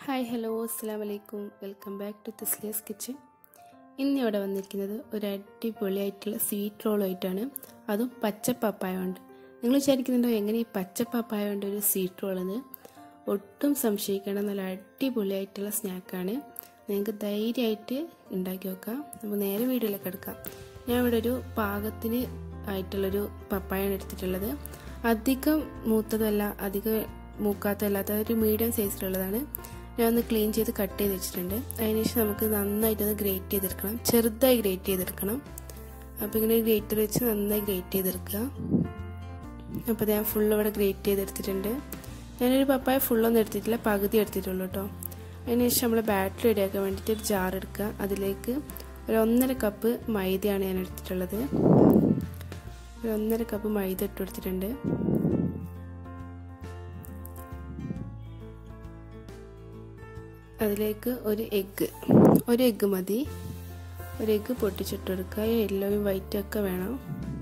hi hello അസ്സാം വലൈക്കും welcome back to Thasliya's kitchen ഇന്ന് ഇവിടെ വന്നിരിക്കുന്നത് ഒരു അടിപൊളിയായിട്ടുള്ള സ്വീറ്റ് റോളുമായിട്ടാണ് അതും പച്ചപ്പപ്പായ കൊണ്ട് നിങ്ങൾ വിചാരിക്കുന്നുണ്ടോ എങ്ങനെ ഈ പച്ചപ്പപ്പായ കൊണ്ട് ഒരു സ്വീറ്റ് റോളെന്ന് ഒട്ടും സംശയിക്കേണ്ട നല്ല അടിപൊളിയായിട്ടുള്ള സ്നാക്കാണ് നിങ്ങൾക്ക് ധൈര്യമായിട്ട് ഉണ്ടാക്കി വെക്കാം നമുക്ക് നേരെ വീഡിയോയിലേക്ക് എടുക്കാം ഞാൻ ഇവിടെ ഒരു പാകത്തിന് ആയിട്ടുള്ളൊരു പപ്പായാണ് എടുത്തിട്ടുള്ളത് അധികം മൂത്തതല്ല അധികം മൂക്കാത്തതല്ലാത്ത ഒരു മീഡിയം സൈസിലുള്ളതാണ് ഞാൻ ഒന്ന് ക്ലീൻ ചെയ്ത് കട്ട് ചെയ്ത് വെച്ചിട്ടുണ്ട് അതിനുശേഷം നമുക്ക് നന്നായിട്ടൊന്ന് ഗ്രേറ്റ് ചെയ്തെടുക്കണം ചെറുതായി ഗ്രേറ്റ് ചെയ്തെടുക്കണം അപ്പോൾ ഇങ്ങനെ ഗ്രേറ്റർ വെച്ച് നന്നായി ഗ്രേറ്റ് ചെയ്തെടുക്കുക അപ്പോൾ ഞാൻ ഫുൾ ഇവിടെ ഗ്രേറ്റ് ചെയ്തെടുത്തിട്ടുണ്ട് ഞാനൊരു പപ്പായ ഫുള്ളൊന്നും എടുത്തിട്ടില്ല പകുതി എടുത്തിട്ടുള്ളൂ കേട്ടോ അതിനുശേഷം നമ്മൾ ബാറ്ററി റെഡിയാക്കാൻ വേണ്ടിയിട്ട് ഒരു ജാർ എടുക്കുക അതിലേക്ക് ഒരു ഒന്നര കപ്പ് മൈദയാണ് ഞാൻ എടുത്തിട്ടുള്ളത് ഒരു ഒന്നര കപ്പ് മൈദ ഇട്ട് കൊടുത്തിട്ടുണ്ട് അതിലേക്ക് ഒരു എഗ്ഗ് ഒരു എഗ്ഗ് മതി ഒരു എഗ്ഗ് പൊട്ടിച്ചിട്ട് കൊടുക്കുക യെല്ലോയും വൈറ്റും ഒക്കെ വേണം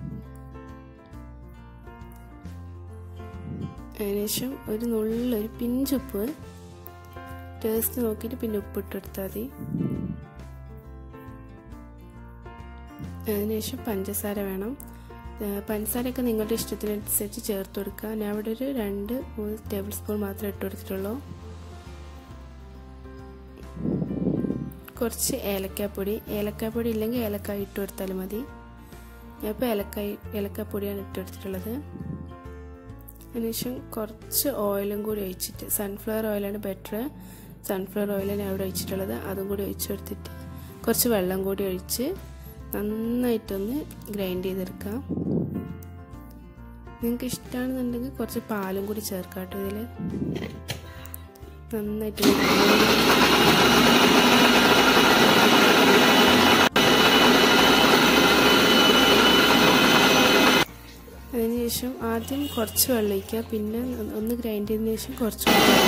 അതിനുശേഷം ഒരു നുള്ളൊരു പിഞ്ചുപ്പ് ടേസ്റ്റ് നോക്കിയിട്ട് പിന്നെ ഉപ്പിട്ട് കൊടുത്താൽ മതി അതിനുശേഷം പഞ്ചസാര വേണം പഞ്ചസാരയൊക്കെ നിങ്ങളുടെ ഇഷ്ടത്തിനനുസരിച്ച് ചേർത്ത് കൊടുക്കുക ഞാൻ അവിടെ ഒരു രണ്ട് മൂന്ന് ടേബിൾ സ്പൂൺ മാത്രമേ ഇട്ട് കൊടുത്തിട്ടുള്ളൂ കുറച്ച് ഏലക്കാപ്പൊടി ഏലക്കാപ്പൊടി ഇല്ലെങ്കിൽ ഏലക്കായ ഇട്ട് കൊടുത്താലും മതി ഞാൻ ഇപ്പോൾ ഏലക്കായ ഏലക്കാപ്പൊടിയാണ് ഇട്ട് കൊടുത്തിട്ടുള്ളത് അതിനുശേഷം കുറച്ച് ഓയിലും കൂടി ഒഴിച്ചിട്ട് സൺഫ്ലവർ ഓയിലാണ് ബെറ്റർ സൺഫ്ലവർ ഓയിലാണ് അവിടെ ഒഴിച്ചിട്ടുള്ളത് അതും കൂടി ഒഴിച്ച് കൊടുത്തിട്ട് കുറച്ച് വെള്ളം കൂടി ഒഴിച്ച് നന്നായിട്ടൊന്ന് ഗ്രൈൻഡ് ചെയ്തെടുക്കാം നിങ്ങൾക്ക് ഇഷ്ടമാണെന്നുണ്ടെങ്കിൽ കുറച്ച് പാലും കൂടി ചേർക്കാം കേട്ടോ ഇതിൽ നന്നായിട്ട് അതിനുശേഷം ആദ്യം കുറച്ച് വെള്ളം ഒഴിക്കുക പിന്നെ ഒന്ന് ഗ്രൈൻഡ് ചെയ്തതിന് ശേഷം കുറച്ച്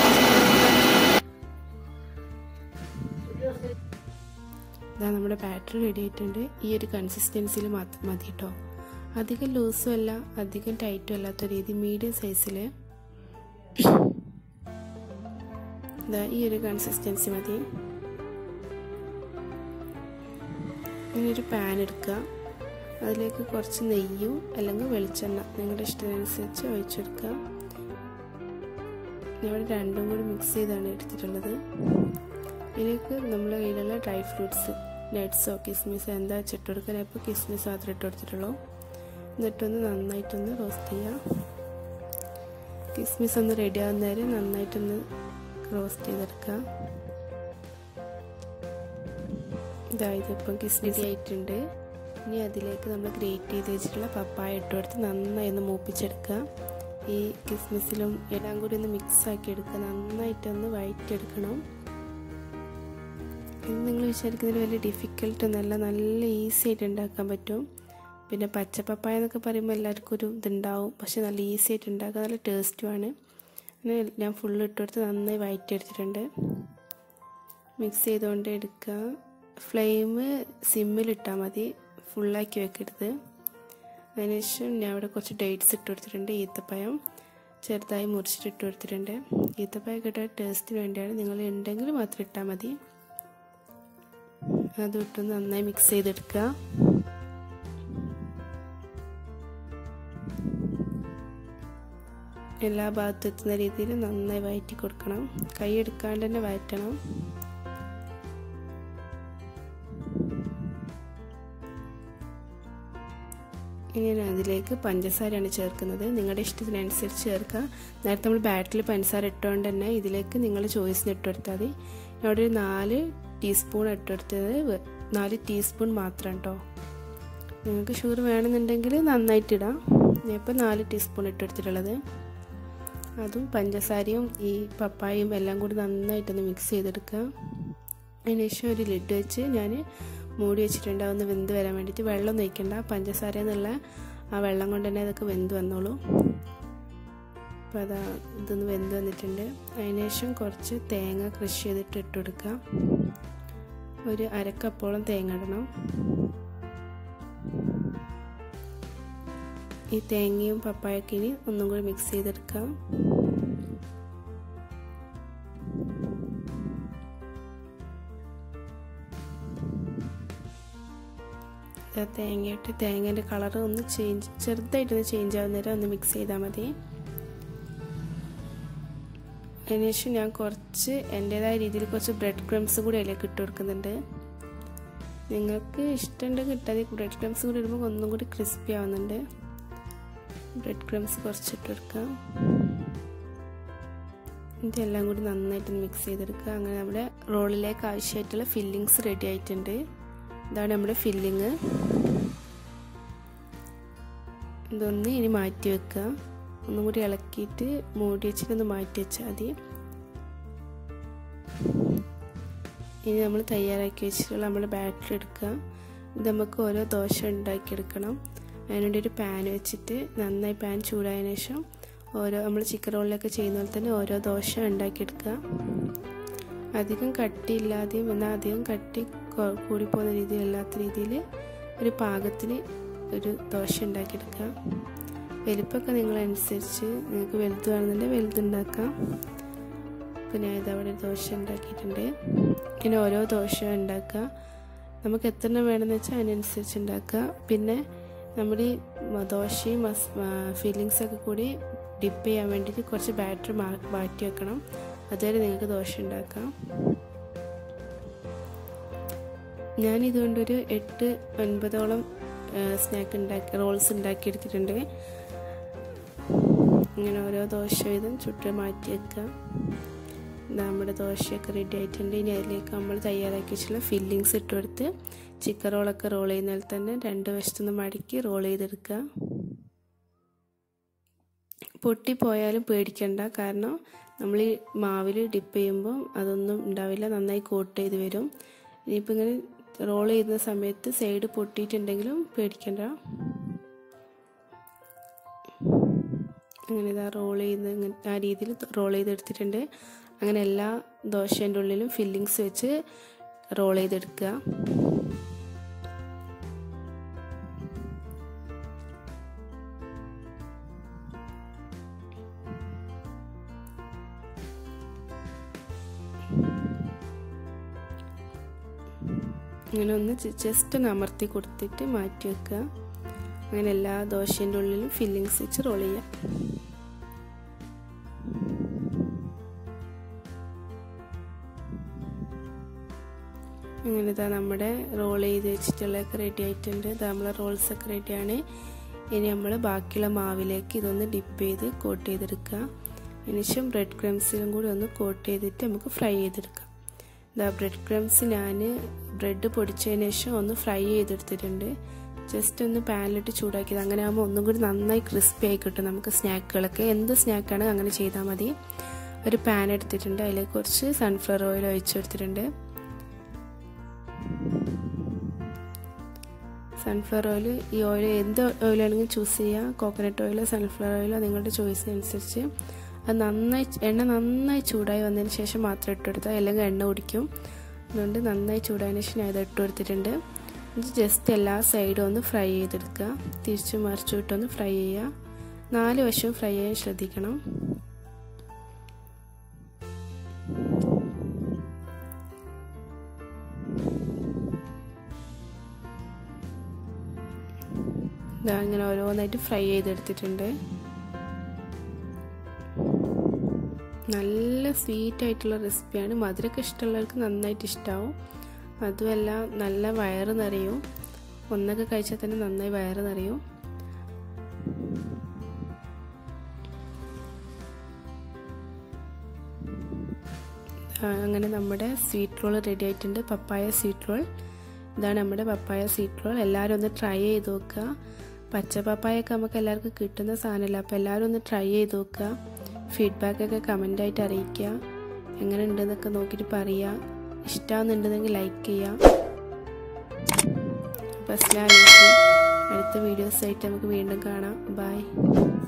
ഇതാ നമ്മുടെ ബാറ്ററി റെഡി ആയിട്ടുണ്ട് ഈ ഒരു കൺസിസ്റ്റൻസിയിൽ മാത്രം മതി കേട്ടോ അധികം ലൂസും അല്ല അധികം ടൈറ്റും അല്ലാത്ത രീതി മീഡിയം സൈസിൽ ഇതാ ഈ ഒരു കൺസിസ്റ്റൻസി മതി ഇങ്ങനൊരു പാൻ എടുക്കുക അതിലേക്ക് കുറച്ച് നെയ്യും അല്ലെങ്കിൽ വെളിച്ചെണ്ണ നിങ്ങളുടെ ഇഷ്ടത്തിനനുസരിച്ച് ഒഴിച്ചെടുക്കുക ഇവിടെ രണ്ടും കൂടി മിക്സ് ചെയ്താണ് എടുത്തിട്ടുള്ളത് ഇതിലേക്ക് നമ്മുടെ കയ്യിലുള്ള ഡ്രൈ ഫ്രൂട്ട്സ് നട്ട്സോ കിസ്മിസോ എന്താ വെച്ചിട്ട് കൊടുക്കുക ഞാൻ ഇപ്പോൾ കിസ്മിസ് മാത്രമേ ഇട്ട് കൊടുത്തിട്ടുള്ളൂ എന്നിട്ടൊന്ന് നന്നായിട്ടൊന്ന് റോസ്റ്റ് ചെയ്യുക കിസ്മിസ് ഒന്ന് റെഡി ആവുന്ന നേരം നന്നായിട്ടൊന്ന് റോസ്റ്റ് ചെയ്തെടുക്കുക ഇതായത് ഇപ്പം കിസ്മിസ് ആയിട്ടുണ്ട് ഇനി അതിലേക്ക് നമ്മൾ ഗ്രേറ്റ് ചെയ്ത് വെച്ചിട്ടുള്ള പപ്പായ ഇട്ട് കൊടുത്ത് നന്നായി ഒന്ന് മൂപ്പിച്ചെടുക്കുക ഈ കിസ്മിസിലും എല്ലാം കൂടി ഒന്ന് മിക്സ് ആക്കി എടുക്കുക നന്നായിട്ടൊന്ന് വഴറ്റെടുക്കണം ഇത് നിങ്ങൾ വിചാരിക്കുന്നതിൽ വലിയ ഡിഫിക്കൽട്ട് ഒന്നല്ല നല്ല ഈസി ആയിട്ട് ഉണ്ടാക്കാൻ പറ്റും പിന്നെ പച്ചപ്പപ്പായ എന്നൊക്കെ പറയുമ്പോൾ എല്ലാവർക്കും ഒരു ഇതുണ്ടാവും പക്ഷെ നല്ല ഈസി ആയിട്ട് ഉണ്ടാക്കാൻ നല്ല ടേസ്റ്റുമാണ് അങ്ങനെ ഞാൻ ഫുള്ള് ഇട്ട് കൊടുത്ത് നന്നായി വഴറ്റിയെടുത്തിട്ടുണ്ട് മിക്സ് ചെയ്തുകൊണ്ട് എടുക്കുക ഫ്ലെയിം സിമ്മിലിട്ടാൽ മതി ഫുള്ളാക്കി വെക്കരുത് അതിനുശേഷം ഞാൻ അവിടെ കുറച്ച് ഡേറ്റ്സ് ഇട്ട് കൊടുത്തിട്ടുണ്ട് ഈത്തപ്പഴം ചെറുതായി മുറിച്ചിട്ട് ഇട്ട് കൊടുത്തിട്ടുണ്ട് ഈത്തപ്പഴം കിട്ടാൻ ടേസ്റ്റിന് വേണ്ടിയാണ് നിങ്ങൾ ഉണ്ടെങ്കിൽ മാത്രം ഇട്ടാൽ മതി അത് ഇട്ട് നന്നായി മിക്സ് ചെയ്തെടുക്കുക എല്ലാ ഭാഗത്തും എത്തുന്ന രീതിയിൽ നന്നായി വഴറ്റി കൊടുക്കണം കൈ എടുക്കാണ്ട് തന്നെ വഴറ്റണം ഇനി അതിലേക്ക് പഞ്ചസാരയാണ് ചേർക്കുന്നത് നിങ്ങളുടെ ഇഷ്ടത്തിനനുസരിച്ച് ചേർക്കുക നേരത്തെ നമ്മൾ ബാറ്ററിൽ പഞ്ചസാര ഇട്ടുകൊണ്ട് തന്നെ ഇതിലേക്ക് നിങ്ങൾ ചോയ്സിന് ഇട്ടെടുത്താൽ മതി ഇവിടെ ഒരു നാല് ടീസ്പൂൺ ഇട്ടെടുത്തത് നാല് ടീസ്പൂൺ മാത്രം കേട്ടോ നിങ്ങൾക്ക് ഷുഗർ വേണമെന്നുണ്ടെങ്കിൽ നന്നായിട്ട് ഇടാം ഞാൻ ഇപ്പോൾ നാല് ടീസ്പൂൺ ഇട്ടെടുത്തിട്ടുള്ളത് അതും പഞ്ചസാരയും ഈ പപ്പായയും എല്ലാം കൂടി നന്നായിട്ടൊന്ന് മിക്സ് ചെയ്തെടുക്കുക അതിനുശേഷം ഒരു ലിഡ് വെച്ച് ഞാൻ മൂടി വെച്ചിട്ടുണ്ട് അതൊന്ന് വെന്ത് വരാൻ വേണ്ടിയിട്ട് വെള്ളം ഒഴിക്കണ്ട പഞ്ചസാര എന്നുള്ള ആ വെള്ളം കൊണ്ട് തന്നെ അതൊക്കെ വെന്ത് വന്നോളൂ അപ്പോൾ അതാ ഇതൊന്ന് വെന്ത് വന്നിട്ടുണ്ട് അതിനുശേഷം കുറച്ച് തേങ്ങ കൃഷി ചെയ്തിട്ട് ഇട്ട് കൊടുക്കുക ഒരു അരക്കപ്പോളം തേങ്ങ ഇടണം ഈ തേങ്ങയും പപ്പായൊക്കെ ഇനി ഒന്നും കൂടി മിക്സ് ചെയ്തെടുക്കാം ഇതാ തേങ്ങയിട്ട് തേങ്ങേൻ്റെ കളർ ഒന്ന് ചേഞ്ച് ചെറുതായിട്ടൊന്ന് ചേഞ്ച് ആവുന്നേരം ഒന്ന് മിക്സ് ചെയ്താൽ മതി അതിനുശേഷം ഞാൻ കുറച്ച് എൻ്റേതായ രീതിയിൽ കുറച്ച് ബ്രെഡ് ക്രംസ് കൂടി അതിലേക്ക് ഇട്ട് കൊടുക്കുന്നുണ്ട് നിങ്ങൾക്ക് ഇഷ്ടമുണ്ടെങ്കിൽ ഇട്ടാൽ ബ്രെഡ് ക്രംസ് കൂടി ഇടുമ്പോൾ ഒന്നും കൂടി ക്രിസ്പി ആവുന്നുണ്ട് ബ്രെഡ് ക്രംസ് കുറച്ചിട്ട് കൊടുക്കാം ഇതെല്ലാം കൂടി നന്നായിട്ട് മിക്സ് ചെയ്തെടുക്കുക അങ്ങനെ നമ്മുടെ റോളിലേക്ക് ആവശ്യമായിട്ടുള്ള ഫില്ലിങ്സ് റെഡി ആയിട്ടുണ്ട് ഇതാണ് നമ്മുടെ ഫില്ലിങ് ഇതൊന്ന് ഇനി മാറ്റി വെക്കുക ഒന്നും കൂടി ഇളക്കിയിട്ട് മൂടി വെച്ചിട്ട് ഒന്ന് മാറ്റി വെച്ചാൽ മതി ഇനി നമ്മൾ തയ്യാറാക്കി വെച്ചിട്ടുള്ള നമ്മുടെ ബാറ്ററി എടുക്കുക ഇത് നമുക്ക് ഓരോ ദോശ ഉണ്ടാക്കിയെടുക്കണം അതിനുവേണ്ടി ഒരു പാൻ വെച്ചിട്ട് നന്നായി പാൻ ചൂടായതിനു ശേഷം ഓരോ നമ്മൾ ചിക്കൻ റോളിലൊക്കെ ചെയ്യുന്ന പോലെ തന്നെ ഓരോ ദോശ ഉണ്ടാക്കിയെടുക്കുക അധികം കട്ടിയില്ലാതെയും എന്നാൽ അധികം കട്ടി കൂടിപ്പോകുന്ന രീതിയിലല്ലാത്ത രീതിയിൽ ഒരു പാകത്തിന് ഒരു ദോശ ഉണ്ടാക്കിയെടുക്കുക വലിപ്പമൊക്കെ നിങ്ങളനുസരിച്ച് നിങ്ങൾക്ക് വലുത് വേണമെന്നുണ്ടെങ്കിൽ വലുതുണ്ടാക്കാം അപ്പോൾ ഞാൻ ഇതവിടെ ദോശ ഉണ്ടാക്കിയിട്ടുണ്ട് ഇങ്ങനെ ഓരോ ദോശ ഉണ്ടാക്കുക നമുക്ക് എത്ര എണ്ണം വേണമെന്ന് വെച്ചാൽ അതിനനുസരിച്ച് ഉണ്ടാക്കുക പിന്നെ നമ്മുടെ ഈ ദോശയും ഫീലിങ്സൊക്കെ കൂടി ഡിപ്പ് ചെയ്യാൻ വേണ്ടിയിട്ട് കുറച്ച് ബാറ്ററി മാറ്റി വെക്കണം അതുവരെ നിങ്ങൾക്ക് ദോശ ഉണ്ടാക്കാം ഞാൻ ഇതുകൊണ്ടൊരു എട്ട് ഒൻപതോളം സ്നാക്ക് ഉണ്ടാക്കി റോൾസ് ഉണ്ടാക്കിയെടുത്തിട്ടുണ്ട് ഇങ്ങനെ ഓരോ ദോശ വീതം ചുട്ട് മാറ്റി വെക്കുക നമ്മുടെ ദോശയൊക്കെ റെഡി ആയിട്ടുണ്ട് ഇനി അതിലേക്ക് നമ്മൾ തയ്യാറാക്കി വെച്ചിട്ടുള്ള ഫില്ലിങ്സ് ഇട്ട് കൊടുത്ത് ചിക്കൻ റോളൊക്കെ റോൾ ചെയ്യുന്നതിൽ തന്നെ രണ്ട് വശത്തുനിന്ന് മടക്കി റോൾ ചെയ്തെടുക്കുക പൊട്ടിപ്പോയാലും പേടിക്കണ്ട കാരണം നമ്മൾ ഈ മാവിൽ ഡിപ്പ് ചെയ്യുമ്പോൾ അതൊന്നും ഉണ്ടാവില്ല നന്നായി കോട്ട് ചെയ്ത് വരും ഇനിയിപ്പോൾ ഇങ്ങനെ റോൾ ചെയ്യുന്ന സമയത്ത് സൈഡ് പൊട്ടിയിട്ടുണ്ടെങ്കിലും പേടിക്കണ്ട അങ്ങനെ ഇതാ റോൾ ചെയ്യുന്ന ഇങ്ങനെ ആ രീതിയിൽ റോൾ ചെയ്തെടുത്തിട്ടുണ്ട് അങ്ങനെ എല്ലാ ദോശേൻ്റെ ഉള്ളിലും ഫില്ലിങ്സ് വെച്ച് റോൾ ചെയ്തെടുക്കുക അങ്ങനെ ഒന്ന് ജസ്റ്റ് ഒന്ന് അമർത്തി കൊടുത്തിട്ട് മാറ്റി വെക്കുക അങ്ങനെ എല്ലാ ദോശേൻ്റെ ഉള്ളിലും ഫില്ലിങ്സ് വെച്ച് റോൾ ചെയ്യുക അങ്ങനെ ഇതാ നമ്മുടെ റോൾ ചെയ്ത് വെച്ചിട്ടുള്ളതൊക്കെ റെഡി ആയിട്ടുണ്ട് ഇത് നമ്മളെ റോൾസൊക്കെ റെഡിയാണ് ഇനി നമ്മൾ ബാക്കിയുള്ള മാവിലേക്ക് ഇതൊന്ന് ഡിപ്പ് ചെയ്ത് കോട്ട് ചെയ്തെടുക്കുക അതിനുശേഷം ബ്രെഡ് ക്രംസിലും കൂടി ഒന്ന് കോട്ട് ചെയ്തിട്ട് നമുക്ക് ഫ്രൈ ചെയ്തെടുക്കാം ഇതാ ബ്രെഡ് ക്രംസ് ഞാൻ ബ്രെഡ് പൊടിച്ചതിന് ശേഷം ഒന്ന് ഫ്രൈ ചെയ്തെടുത്തിട്ടുണ്ട് ജസ്റ്റ് ഒന്ന് പാനിലിട്ട് ചൂടാക്കിയത് അങ്ങനെ ആകുമ്പോൾ ഒന്നും കൂടി നന്നായി ക്രിസ്പി ആയി കിട്ടും നമുക്ക് സ്നാക്കുകളൊക്കെ എന്ത് സ്നാക്കാണ് അങ്ങനെ ചെയ്താൽ മതി ഒരു പാൻ എടുത്തിട്ടുണ്ട് അതിലേക്ക് കുറച്ച് സൺഫ്ലവർ ഓയിൽ ഒഴിച്ചു കൊടുത്തിട്ടുണ്ട് സൺഫ്ലവർ ഓയിൽ ഈ ഓയിൽ എന്ത് ഓയിലാണെങ്കിലും ചൂസ് ചെയ്യുക കോക്കനട്ട് ഓയിലോ സൺഫ്ലവർ ഓയിലോ നിങ്ങളുടെ ചോയ്സിനനുസരിച്ച് അത് നന്നായി എണ്ണ നന്നായി ചൂടായി വന്നതിന് ശേഷം മാത്രം ഇട്ട് കൊടുത്താൽ അല്ലെങ്കിൽ എണ്ണ കുടിക്കും അതുകൊണ്ട് നന്നായി ചൂടായതിനു ശേഷം ഞാൻ ഇത് ഇട്ട് കൊടുത്തിട്ടുണ്ട് ജസ്റ്റ് എല്ലാ സൈഡും ഒന്ന് ഫ്രൈ ചെയ്തെടുക്കുക തിരിച്ചു മറിച്ചു വിട്ടൊന്ന് ഫ്രൈ ചെയ്യുക നാല് വശവും ഫ്രൈ ചെയ്യാൻ ശ്രദ്ധിക്കണം ഇതാ ഇങ്ങനെ ഓരോന്നായിട്ട് ഫ്രൈ ചെയ്തെടുത്തിട്ടുണ്ട് നല്ല സ്വീറ്റ് ആയിട്ടുള്ള റെസിപ്പിയാണ് മധുരമൊക്കെ ഇഷ്ടമുള്ളവർക്ക് നന്നായിട്ട് ഇഷ്ടമാവും അതുമല്ല നല്ല വയറ് നിറയും ഒന്നൊക്കെ കഴിച്ചാൽ തന്നെ നന്നായി വയറ് നിറയും അങ്ങനെ നമ്മുടെ സ്വീറ്റ് റോൾ റെഡി ആയിട്ടുണ്ട് പപ്പായ സ്വീറ്റ് റോൾ ഇതാണ് നമ്മുടെ പപ്പായ സ്വീറ്റ് റോൾ എല്ലാവരും ഒന്ന് ട്രൈ ചെയ്ത് നോക്കുക പച്ച പപ്പായൊക്കെ നമുക്ക് എല്ലാവർക്കും കിട്ടുന്ന സാധനമല്ല അപ്പോൾ എല്ലാവരും ഒന്ന് ട്രൈ ചെയ്ത് നോക്കുക ഫീഡ്ബാക്കൊക്കെ കമൻ്റായിട്ട് അറിയിക്കുക എങ്ങനെ ഉണ്ടെന്നൊക്കെ നോക്കിയിട്ട് പറയുക ഇഷ്ടമാകുന്നുണ്ടെങ്കിൽ ലൈക്ക് ചെയ്യുക അപ്പോൾ അസ്ലാം അടുത്ത വീഡിയോസായിട്ട് നമുക്ക് വീണ്ടും കാണാം ബൈ